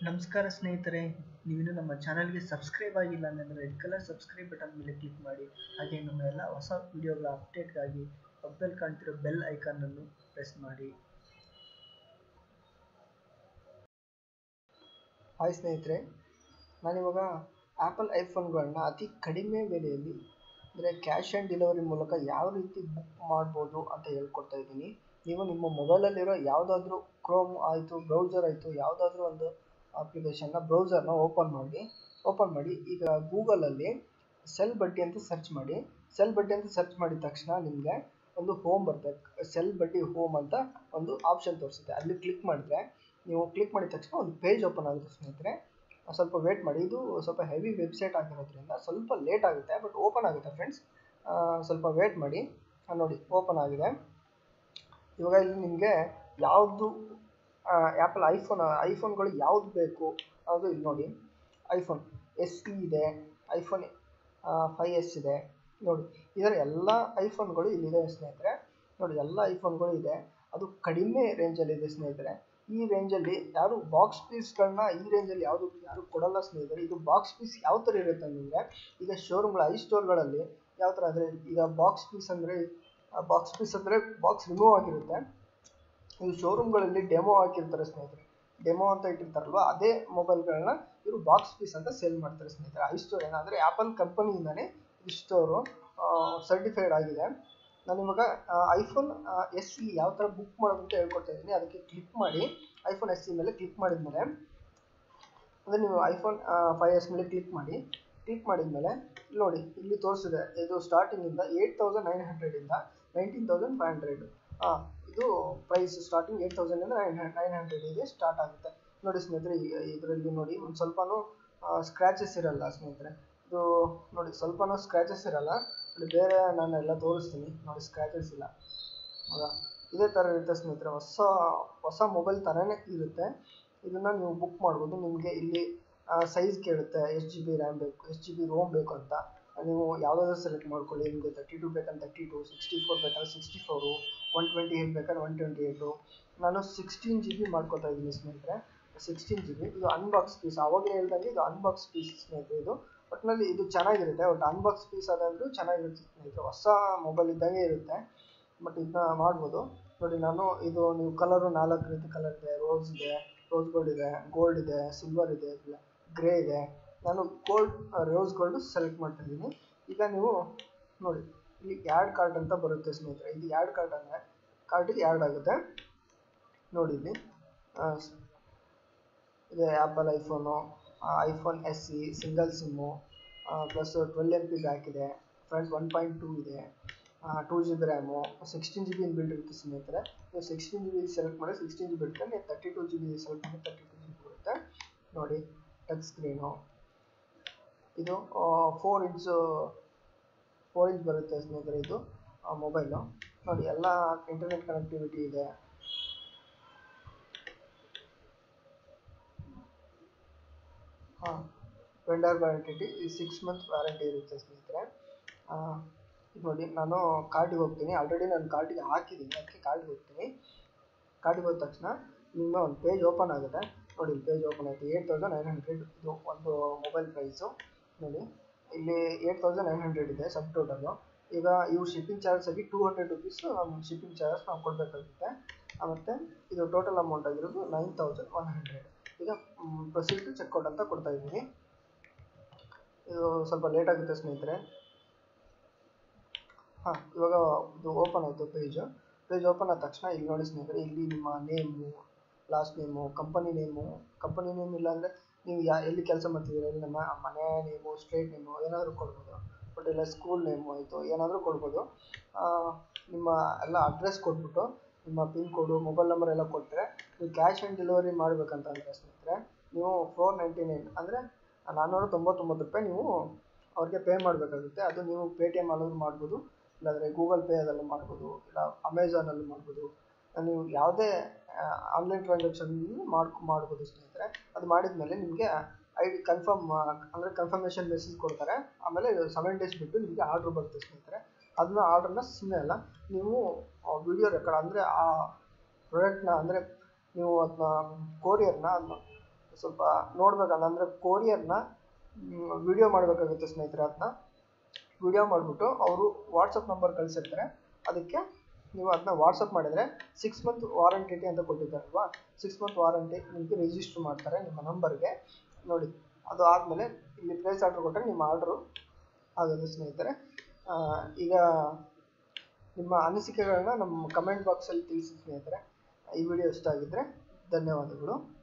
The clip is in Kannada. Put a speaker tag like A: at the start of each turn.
A: ನಮಸ್ಕಾರ ಸ್ನೇಹಿತರೆ ನೀವಿನ್ನೂ ನಮ್ಮ ಚಾನಲ್ಗೆ ಸಬ್ಸ್ಕ್ರೈಬ್ ಆಗಿಲ್ಲ ಅಂದರೆ ರೆಡ್ ಕಲರ್ ಸಬ್ಸ್ಕ್ರೈಬ್ ಬಟನ್ ಮೇಲೆ ಕ್ಲಿಕ್ ಮಾಡಿ ಹಾಗೆ ನಮ್ಮ ಎಲ್ಲ ಹೊಸ ವಿಡಿಯೋಗಳ ಅಪ್ಡೇಟ್ಗಾಗಿ ಪಕ್ಕದಲ್ಲಿ ಕಾಣ್ತಿರೋ ಬೆಲ್ ಐಕಾನನ್ನು ಪ್ರೆಸ್ ಮಾಡಿ
B: ಹಾಯ್ ಸ್ನೇಹಿತರೆ ನಾನಿವಾಗ ಆ್ಯಪಲ್ ಐಫೋನ್ಗಳನ್ನ ಅತಿ ಕಡಿಮೆ ಬೆಲೆಯಲ್ಲಿ ಅಂದರೆ ಕ್ಯಾಶ್ ಆ್ಯಂಡ್ ಡೆಲಿವರಿ ಮೂಲಕ ಯಾವ ರೀತಿ ಬುಕ್ ಮಾಡ್ಬೋದು ಅಂತ ಹೇಳ್ಕೊಡ್ತಾ ಇದ್ದೀನಿ ನೀವು ನಿಮ್ಮ ಮೊಬೈಲಲ್ಲಿರೋ ಯಾವುದಾದ್ರೂ ಕ್ರೋಮ್ ಆಯಿತು ಬ್ರೌಸರ್ ಆಯಿತು ಯಾವುದಾದ್ರೂ ಒಂದು ಅಪ್ಲಿಕೇಶನ್ನ ಬ್ರೌಸರ್ನ ಓಪನ್ ಮಾಡಿ ಓಪನ್ ಮಾಡಿ ಈಗ ಗೂಗಲಲ್ಲಿ ಸೆಲ್ ಬಡ್ಡಿ ಅಂತ ಸರ್ಚ್ ಮಾಡಿ ಸೆಲ್ ಬಡ್ಡಿ ಅಂತ ಸರ್ಚ್ ಮಾಡಿದ ತಕ್ಷಣ ನಿಮಗೆ ಒಂದು ಹೋಮ್ ಬರುತ್ತೆ ಸೆಲ್ ಬಡ್ಡಿ ಹೋಮ್ ಅಂತ ಒಂದು ಆಪ್ಷನ್ ತೋರಿಸುತ್ತೆ ಅಲ್ಲಿ ಕ್ಲಿಕ್ ಮಾಡಿದ್ರೆ ನೀವು ಕ್ಲಿಕ್ ಮಾಡಿದ ತಕ್ಷಣ ಒಂದು ಪೇಜ್ ಓಪನ್ ಆಗುತ್ತೆ ಸ್ನೇಹಿತರೆ ಸ್ವಲ್ಪ ವೇಟ್ ಮಾಡಿ ಇದು ಸ್ವಲ್ಪ ಹೆವಿ ವೆಬ್ಸೈಟ್ ಆಗಿರೋದ್ರಿಂದ ಸ್ವಲ್ಪ ಲೇಟ್ ಆಗುತ್ತೆ ಬಟ್ ಓಪನ್ ಆಗುತ್ತೆ ಫ್ರೆಂಡ್ಸ್ ಸ್ವಲ್ಪ ವೇಟ್ ಮಾಡಿ ನೋಡಿ ಓಪನ್ ಆಗಿದೆ ಇವಾಗ ಇಲ್ಲಿ ನಿಮಗೆ ಯಾವುದು ಆ್ಯಪಲ್ ಐಫೋನ್ ಐಫೋನ್ಗಳು ಯಾವ್ದು ಬೇಕು ಅದು ಇಲ್ಲಿ ನೋಡಿ ಐಫೋನ್ ಎಸ್ ಇ ಇದೆ ಐಫೋನ್ ಫೈ ಎಸ್ ಇದೆ ನೋಡಿ ಇದರ ಎಲ್ಲ ಐಫೋನ್ಗಳು ಇಲ್ಲಿದೆ ಸ್ನೇಹಿತರೆ ನೋಡಿ ಎಲ್ಲ ಐಫೋನ್ಗಳು ಇದೆ ಅದು ಕಡಿಮೆ ರೇಂಜಲ್ಲಿದೆ ಸ್ನೇಹಿತರೆ ಈ ರೇಂಜಲ್ಲಿ ಯಾರು ಬಾಕ್ಸ್ ಪೀಸ್ಗಳನ್ನ ಈ ರೇಂಜಲ್ಲಿ ಯಾವುದು ಯಾರು ಕೊಡಲ್ಲ ಸ್ನೇಹಿತರೆ ಇದು ಬಾಕ್ಸ್ ಪೀಸ್ ಯಾವ ಥರ ಇರುತ್ತೆ ಅಂದರೆ ಈಗ ಶೋರೂಮ್ಗಳ ಐ ಸ್ಟೋರ್ಗಳಲ್ಲಿ ಯಾವ ಥರ ಅಂದರೆ ಈಗ ಬಾಕ್ಸ್ ಪೀಸ್ ಅಂದರೆ ಬಾಕ್ಸ್ ಪೀಸ್ ಅಂದರೆ ಬಾಕ್ಸ್ ರಿಮೂವ್ ಆಗಿರುತ್ತೆ ಇದು ಶೋರೂಮ್ಗಳಲ್ಲಿ ಡೆಮೋ ಹಾಕಿರ್ತಾರೆ ಸ್ನೇಹಿತರೆ ಡೆಮೋ ಅಂತ ಇಟ್ಟಿರ್ತಾರಲ್ವ ಅದೇ ಮೊಬೈಲ್ಗಳನ್ನ ಇವರು ಬಾಕ್ಸ್ ಪೀಸ್ ಅಂತ ಸೇಲ್ ಮಾಡ್ತಾರೆ ಸ್ನೇಹಿತರೆ ಐ ಸ್ಟೋರ್ ಏನಾದರೆ ಆ್ಯಪಲ್ ಕಂಪನಿಯಿಂದನೇ ಈ ಸ್ಟೋರು ಸರ್ಟಿಫೈಡ್ ಆಗಿದೆ ನಾನು ಇವಾಗ ಐಫೋನ್ ಎಸ್ ಸಿ ಯಾವ ಥರ ಬುಕ್ ಮಾಡೋದು ಅಂತ ಹೇಳ್ಕೊಡ್ತಾ ಇದ್ದೀನಿ ಅದಕ್ಕೆ ಕ್ಲಿಕ್ ಮಾಡಿ ಐಫೋನ್ ಎಸ್ ಸಿ ಮೇಲೆ ಕ್ಲಿಕ್ ಮಾಡಿದ್ಮೇಲೆ ಅಂದರೆ ನೀವು ಐಫೋನ್ ಫೈ ಎಸ್ ಮೇಲೆ ಕ್ಲಿಕ್ ಮಾಡಿ ಕ್ಲಿಕ್ ಮಾಡಿದ್ಮೇಲೆ ನೋಡಿ ಇಲ್ಲಿ ತೋರಿಸಿದೆ ಇದು ಸ್ಟಾರ್ಟಿಂಗಿಂದ ಏಯ್ಟ್ ತೌಸಂಡ್ ನೈನ್ ಹಂಡ್ರೆಡಿಂದ ನೈನ್ಟೀನ್ ತೌಸಂಡ್ ಫೈವ್ ಹಂಡ್ರೆಡ್ ಹಾಂ ಇದು ಪ್ರೈಸ್ ಸ್ಟಾರ್ಟಿಂಗ್ ಏಯ್ಟ್ ತೌಸಂಡಿಂದ ನೈನ್ ನೈನ್ ಹಂಡ್ರೆಡಿಗೆ ಸ್ಟಾರ್ಟ್ ಆಗುತ್ತೆ ನೋಡಿ ಸ್ನೇಹಿತರೆ ಈಗ ಇದರಲ್ಲಿ ನೋಡಿ ಒಂದು ಸ್ವಲ್ಪನೂ ಸ್ಕ್ರ್ಯಾಚಸ್ ಇರಲ್ಲ ಸ್ನೇಹಿತರೆ ಇದು ನೋಡಿ ಸ್ವಲ್ಪನೂ ಸ್ಕ್ರ್ಯಾಚಸ್ ಇರಲ್ಲ ನೋಡಿ ಬೇರೆ ನಾನು ಎಲ್ಲ ತೋರಿಸ್ತೀನಿ ನೋಡಿ ಸ್ಕ್ರ್ಯಾಚಸ್ ಇಲ್ಲ ಹೌದಾ ಇದೇ ಥರ ಇರುತ್ತೆ ಸ್ನೇಹಿತರೆ ಹೊಸ ಹೊಸ ಮೊಬೈಲ್ ಥರನೇ ಇರುತ್ತೆ ಇದನ್ನು ನೀವು ಬುಕ್ ಮಾಡ್ಬೋದು ನಿಮಗೆ ಇಲ್ಲಿ ಸೈಜ್ ಕೇಳುತ್ತೆ ಎಷ್ಟು ಜಿ ಬಿ ರ್ಯಾಮ್ ಬೇಕು ಎಷ್ಟು ಜಿ ಬಿ ರೋಮ್ ಬೇಕು ಅಂತ ನೀವು ಯಾವುದಾದ್ರೂ ಸೆಲೆಕ್ಟ್ ಮಾಡ್ಕೊಳ್ಳಿ ನಿಮಗೆ ತರ್ಟಿ ಟು ಬೇಕಂದ್ರೆ ತರ್ಟಿ ಟು ಸಿಕ್ಸ್ಟಿ ಫೋರ್ ಬೇಕಂದ್ರೆ sixty four one twenty eight ಬೇಕಾದ್ರೆ ಒನ್ ಟ್ವೆಂಟಿ ಏಯ್ಟು ನಾನು ಸಿಕ್ಸ್ಟೀನ್ ಜಿ ಬಿ ಮಾಡ್ಕೋತಾ ಇದ್ದೀನಿ ಸ್ನೇಹಿತರೆ ಸಿಕ್ಸ್ಟೀನ್ ಜಿ ಬಿ ಇದು ಅನ್ಬಾಕ್ಸ್ ಪೀಸ್ ಆವಾಗಲೇ ಹೇಳ್ದಂಗೆ ಇದು ಅನ್ಬಾಕ್ಸ್ ಪೀಸ್ ಸ್ನೇಹಿತರೆ ಇದು ಒಟ್ಟಿನಲ್ಲಿ ಇದು ಚೆನ್ನಾಗಿರುತ್ತೆ ಒಟ್ಟು ಅನ್ಬಾಕ್ಸ್ ಪೀಸ್ ಆದಾದರೂ ಚೆನ್ನಾಗಿರುತ್ತೆ ಸ್ನೇಹಿತರೆ ಹೊಸ ಮೊಬೈಲ್ ಇದ್ದಂಗೆ ಇರುತ್ತೆ ಬಟ್ ಇದನ್ನ ಮಾಡ್ಬೋದು ನೋಡಿ ನಾನು ಇದು ನೀವು ಕಲರು ನಾಲ್ಕು ರೀತಿ ಕಲರ್ ಇದೆ ರೋಸ್ ಇದೆ ರೋಸ್ ಗೋಲ್ಡ್ ಇದೆ ಗೋಲ್ಡ್ ಇದೆ ಸಿಲ್ವರ್ ಇದೆ ಗ್ರೇ ಇದೆ ನಾನು ಗೋಲ್ಡ್ ರೋಸ್ ಗೋಲ್ಡ್ ಸೆಲೆಕ್ಟ್ ಮಾಡ್ತಾ ಇದ್ದೀನಿ ಈಗ ನೀವು ನೋಡಿ ಇಲ್ಲಿ ಯಾಡ್ ಕಾರ್ಡ್ ಅಂತ ಬರುತ್ತೆ ಸ್ನೇಹಿತರೆ ಇದು ಯಾಡ್ ಕಾರ್ಡ್ ಅಂದರೆ ಕಾರ್ಡಿಗೆ ಯಾಡ್ ಆಗುತ್ತೆ ನೋಡಿ ಇಲ್ಲಿ ಇದೆ Apple iPhone iPhone S E single sim plus twelve M P back ಇದೆ ಫ್ರಂಟ್ ಒನ್ ಪಾಯಿಂಟ್ ಟೂ ಇದೆ two G B RAM sixteen G B build ಇರುತ್ತೆ ಸ್ನೇಹಿತರೆ ನೀವು ಸಿಕ್ಸ್ಟೀನ್ ಜಿ ಬಿ ಸೆಲೆಕ್ಟ್ ಮಾಡಿ ಸಿಕ್ಸ್ಟೀನ್ ಜಿ ಬಿ ಇರುತ್ತೆ ನೀವು thirty two G B select ಮಾಡಿ ತರ್ಟಿ ಟು ಜಿ ಬಿ ಬರುತ್ತೆ ನೋಡಿ ಟಚ್ ಸ್ಕ್ರೀನು ಇದು ಫೋರ್ ಇಂಚು ಫೋರ್ ಇಂಚ್ ಬರುತ್ತೆ ಸ್ನೇಹಿತರೆ ಇದು ಮೊಬೈಲು ನೋಡಿ ಎಲ್ಲ ಇಂಟರ್ನೆಟ್ ಕನೆಕ್ಟಿವಿಟಿ ಇದೆ ಹಾಂ vendor warranty six month warranty ಇರುತ್ತೆ ಸ್ನೇಹಿತರೆ ಇದು ನೋಡಿ ನಾನು ಕಾರ್ಡಿಗೆ ಹೋಗ್ತೀನಿ ಆಲ್ರೆಡಿ ನಾನು ಕಾರ್ಡಿಗೆ ಹಾಕಿದ್ದೀನಿ ಅದಕ್ಕೆ ಕಾರ್ಡಿಗೆ ಹೋಗ್ತೀನಿ ಕಾರ್ಡಿಗೆ ಹೋದ ತಕ್ಷಣ ನಿಮ್ಮ ಒಂದು ಪೇಜ್ ಓಪನ್ ಆಗುತ್ತೆ ನೋಡಿ ಇಲ್ಲಿ ಪೇಜ್ ಓಪನ್ ಆಯಿತು ಏಯ್ಟ್ ತೌಸಂಡ್ ನೈನ್ ಹಂಡ್ರೆಡ್ ಇದು ಒಂದು ಮೊಬೈಲ್ ಪ್ರೈಸು ನೋಡಿ ಇಲ್ಲಿ ಏಯ್ಟ್ ತೌಸಂಡ್ ನೈನ್ ಹಂಡ್ರೆಡ್ ಇದೆ ಸಬ್ ಟೋಟಲು ಈಗ ಇವು ಶಿಪ್ಪಿಂಗ್ ಚಾರ್ಜಸ್ ಆಗಿ ಟೂ ಹಂಡ್ರೆಡ್ ರುಪೀಸು ನಮ್ಮ ಶಿಪ್ಪಿಂಗ್ ಚಾರ್ಜಸ್ ನಾವು ಕೊಡಬೇಕಾಗುತ್ತೆ ಮತ್ತು ಇದು ಟೋಟಲ್ ಅಮೌಂಟ್ ಆಗಿರೋದು ನೈನ್ ತೌಸಂಡ್ ಒನ್ ಹಂಡ್ರೆಡ್ ಈಗ ಪ್ರೊಸೀಡ್ ಟು ಚೆಕ್ಔಟ್ ಅಂತ ಕೊಡ್ತಾ ಇದ್ದೀನಿ ಇದು ಸ್ವಲ್ಪ ಲೇಟ್ ಆಗುತ್ತೆ ಸ್ನೇಹಿತರೆ ಹಾಂ ಇವಾಗ ಇದು ಓಪನ್ ಆಯಿತು ಪೇಜು ಪೇಜ್ ಓಪನ್ ಆದ ತಕ್ಷಣ ಇಲ್ಲಿ ನೋಡಿ ಸ್ನೇಹಿತರೆ ಇಲ್ಲಿ ನಿಮ್ಮ name last name company name company name ಇಲ್ಲ ಅಂದರೆ ನೀವು ಯಾ ಎಲ್ಲಿ ಕೆಲಸ ಮಾಡ್ತಿದ್ದೀರ ಇಲ್ಲಿ ನಮ್ಮ ಮನೆ ನೇಮು ಸ್ಟ್ರೇಟ್ ನೇಮು ಏನಾದರೂ ಕೊಡ್ಬೋದು ಬಟ್ ಇಲ್ಲ ಸ್ಕೂಲ್ ನೇಮು ಆಯಿತು ಏನಾದರೂ ಕೊಡ್ಬೋದು ನಿಮ್ಮ ಎಲ್ಲ ಅಡ್ರೆಸ್ ಕೊಟ್ಬಿಟ್ಟು ನಿಮ್ಮ ಪಿನ್ ಕೋಡು ಮೊಬೈಲ್ ನಂಬರ್ ಎಲ್ಲ ಕೊಟ್ಟರೆ ನೀವು ಕ್ಯಾಶ್ ಆನ್ ಡೆಲಿವರಿ ಮಾಡಬೇಕಂತಂದರೆ ಸ್ನೇಹಿತರೆ ನೀವು ಫೋರ್ ನೈಂಟಿ ನೈನ್ ಅಂದರೆ ನಾನ್ನೂರ ತೊಂಬತ್ತೊಂಬತ್ತು ರೂಪಾಯಿ ನೀವು ಅವ್ರಿಗೆ ಪೇ ಮಾಡಬೇಕಾಗುತ್ತೆ ಅದು ನೀವು ಪೇ ಟಿ ಎಮ್ ಅಲ್ಲೂ ಮಾಡ್ಬೋದು ಇಲ್ಲಾಂದರೆ ಗೂಗಲ್ ಪೇ ಅದಲ್ಲೂ ಮಾಡ್ಬೋದು ಇಲ್ಲ ಅಮೆಝಾನಲ್ಲೂ ಮಾಡ್ಬೋದು ನೀವು ಯಾವುದೇ ಆನ್ಲೈನ್ ಟ್ರಾನ್ಸಾಕ್ಷನ್ ಮಾಡ್ಕೊ ಮಾಡ್ಬೋದು ಸ್ನೇಹಿತರೆ ಅದು ಮಾಡಿದ ಮೇಲೆ ನಿಮಗೆ ಐ ಡಿ ಕನ್ಫರ್ಮ್ ಅಂದರೆ ಕನ್ಫರ್ಮೇಷನ್ ಮೆಸೇಜ್ ಕೊಡ್ತಾರೆ ಆಮೇಲೆ ಸೆವೆನ್ ಡೇಸ್ ಬಿಟ್ಟು ನಿಮಗೆ ಆರ್ಡ್ರ್ ಬರುತ್ತೆ ಸ್ನೇಹಿತರೆ ಅದನ್ನ ಆರ್ಡ್ರನ್ನ ಸುಮ್ಮನೆ ಅಲ್ಲ ನೀವು ವಿಡಿಯೋ ರೆಕಾರ್ಡ್ ಅಂದರೆ ಆ ಪ್ರಾಡಕ್ಟ್ನ ಅಂದರೆ ನೀವು ಅದನ್ನ ಕೊರಿಯರ್ನ ಅದನ್ನ ಸ್ವಲ್ಪ ನೋಡ್ಬೇಕಲ್ಲ ಅಂದರೆ ಕೊರಿಯರ್ನ ವಿಡಿಯೋ ಮಾಡಬೇಕಾಗುತ್ತೆ ಸ್ನೇಹಿತರೆ ಅದನ್ನ ವಿಡಿಯೋ ಮಾಡಿಬಿಟ್ಟು ಅವರು ವಾಟ್ಸಪ್ ನಂಬರ್ ಕಳಿಸಿರ್ತಾರೆ ಅದಕ್ಕೆ ನೀವು ಅದನ್ನ ವಾಟ್ಸಪ್ ಮಾಡಿದರೆ ಸಿಕ್ಸ್ ಮಂತ್ ವಾರಂಟಿ ಅಂತ ಕೊಟ್ಟಿದ್ದಾರಲ್ವಾ ಸಿಕ್ಸ್ ಮಂತ್ ವಾರಂಟಿ ನಿಮಗೆ ರಿಜಿಸ್ಟರ್ ಮಾಡ್ತಾರೆ ನಿಮ್ಮ ನಂಬರ್ಗೆ ನೋಡಿ ಅದು ಆದಮೇಲೆ ಇಲ್ಲಿ ಪ್ಲೇಸ್ ಆರ್ಡ್ರ್ ಕೊಟ್ಟರೆ ನಿಮ್ಮ ಆರ್ಡ್ರು ಆಗುತ್ತೆ ಸ್ನೇಹಿತರೆ ಆ, ಈಗ ನಿಮ್ಮ ಅನಿಸಿಕೆಗಳನ್ನ ನಮ್ಮ ಕಮೆಂಟ್ ಬಾಕ್ಸಲ್ಲಿ ತಿಳಿಸಿ ಸ್ನೇಹಿತರೆ ಈ ವಿಡಿಯೋ ಇಷ್ಟ ಆಗಿದ್ದರೆ ಧನ್ಯವಾದಗಳು